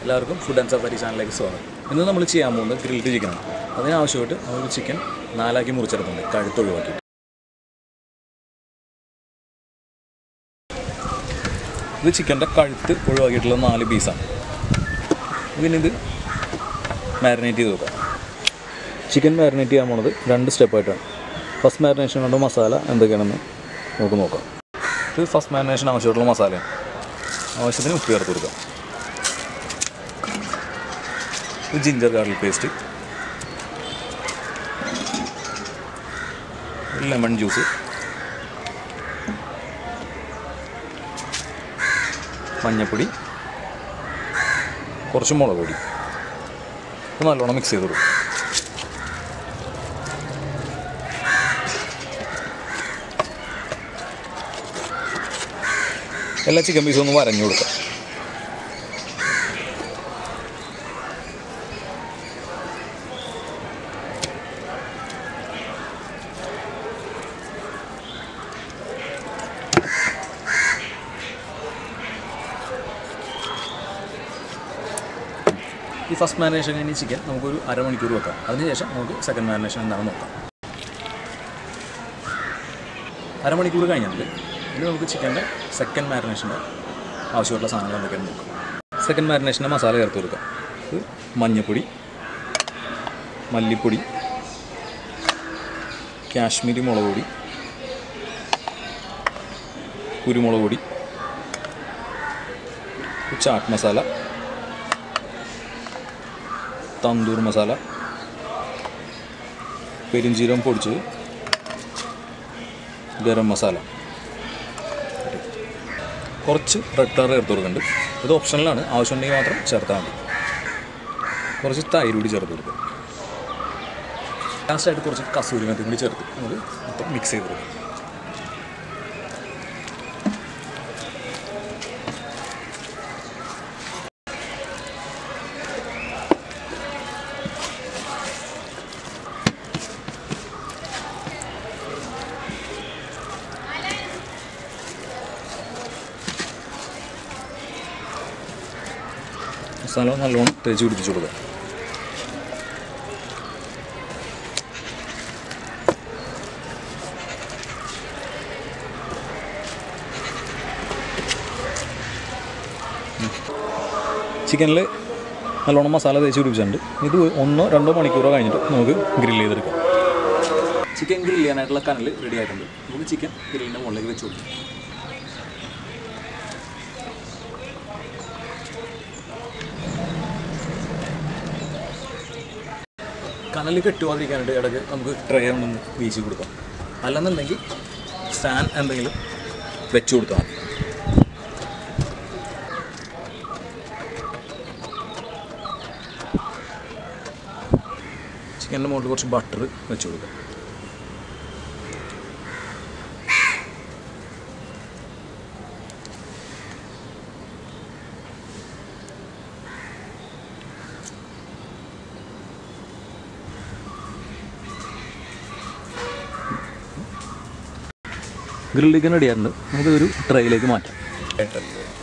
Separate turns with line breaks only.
എല്ലാവർക്കും food and safari ചാനലിലേക്ക് സ്വാഗതം ഇന്ന് നമ്മൾ ചെയ്യാൻ പോകുന്നത് ഗ്രിൽഡ് ചിക്കനാണ് അതിനാവശ്യമായിട്ട് നമ്മൾ ചിക്കൻ നാലാക്കി മുറിച്ചെടുത്തുണ്ട് കഴുത്ത് ഒഴിവാക്കി ഇത് ചിക്കൻ്റെ കഴുത്ത് ഒഴിവാക്കിയിട്ടുള്ള നാല് പീസാണ് പിന്നെ ഇത് മാരിനേറ്റ് ചെയ്ത് വെക്കാം ചിക്കൻ മാരിനേറ്റ് ചെയ്യാൻ പോണത് രണ്ട് സ്റ്റെപ്പായിട്ടാണ് ഫസ്റ്റ് മാരിനേഷൻ കൊണ്ട് മസാല എന്തൊക്കെയാണെന്ന് നമുക്ക് നോക്കാം ഇത് ഫസ്റ്റ് മാരിനേഷൻ ആവശ്യമായിട്ടുള്ള മസാലയാണ് ആവശ്യത്തിന് ഉപ്പ് ചേർത്ത് കൊടുക്കാം ഇത് ginger garlic paste lemon juice മഞ്ഞപ്പൊടി കുറച്ച് മുളക് പൊടി ഇത് നല്ലോണം മിക്സ് ചെയ്ത് കൊടുക്കും എല്ലാ ചിക്കൻ പീസും ഒന്ന് വരഞ്ഞു കൊടുക്കാം ഈ ഫസ്റ്റ് മാരിനേഷൻ കഴിഞ്ഞ് ചിക്കൻ നമുക്കൊരു അരമണിക്കൂർ വെക്കാം അതിനുശേഷം നമുക്ക് സെക്കൻഡ് മാരിനേഷൻ എന്താണെന്ന് നോക്കാം അരമണിക്കൂർ കഴിഞ്ഞിട്ട് ഇതിൽ നമുക്ക് ചിക്കൻ്റെ സെക്കൻഡ് മാരിനേഷൻ്റെ ആവശ്യമുള്ള സാധനങ്ങൾ എന്തൊക്കെയാണ് നോക്കാം സെക്കൻഡ് മാരിനേഷൻ്റെ മസാല ചേർത്ത് കൊടുക്കാം ഇത് മഞ്ഞൾപ്പൊടി മല്ലിപ്പൊടി കാശ്മീരി മുളക് പൊടി കുരുമുളക് പൊടി ചാട്ട് മസാല തന്തൂർ മസാല പെരിഞ്ചീരം പൊടിച്ചത് ഗരം മസാല കുറച്ച് റെഡ് കളർ ചേർത്ത് കൊടുക്കുന്നുണ്ട് ഇത് ഓപ്ഷണലാണ് ആവശ്യമുണ്ടെങ്കിൽ മാത്രം ചേർത്താൽ മതി കുറച്ച് തൈര് കൂടി ചേർത്ത് കൊടുക്കുക ലാസ്റ്റായിട്ട് കുറച്ച് കസൂരി മെത്തി കൂടി ചേർത്ത് നമുക്ക് മൊത്തം മിക്സ് ചെയ്ത് കൊടുക്കും മസാല നല്ലോണം തേച്ച് പിടിപ്പിച്ച് കൊടുക്കുക ചിക്കനിൽ നല്ലോണം മസാല തേച്ച് പിടിപ്പിച്ചിട്ടുണ്ട് ഇത് ഒന്നോ രണ്ടോ മണിക്കൂറോ കഴിഞ്ഞിട്ട് നമുക്ക് ഗ്രില്ല് ചെയ്തെടുക്കാം ചിക്കൻ ഗ്രില്ല് ചെയ്യാനായിട്ടുള്ള കനൽ റെഡി ആയിട്ടുണ്ട് നമുക്ക് ചിക്കൻ ഗ്രില്ലിൻ്റെ മുകളിലേക്ക് വെച്ച് കൊടുക്കാം കനൽ കെട്ടുവാതിരിക്കാനായിട്ട് ഇടയ്ക്ക് നമുക്ക് ട്രേ കൊണ്ടൊന്ന് വീശി കൊടുക്കാം അല്ലെന്നുണ്ടെങ്കിൽ ഫാൻ എന്തെങ്കിലും വെച്ച് കൊടുത്താൽ മതി ചിക്കൻ്റെ മുകളിൽ കുറച്ച് ബട്ടർ വെച്ച് കൊടുക്കാം ഗ്രിൽ ചിക്കൻ റെഡിയായിട്ടുണ്ട് നമുക്കിതൊരു ട്രേയിലേക്ക് മാറ്റാം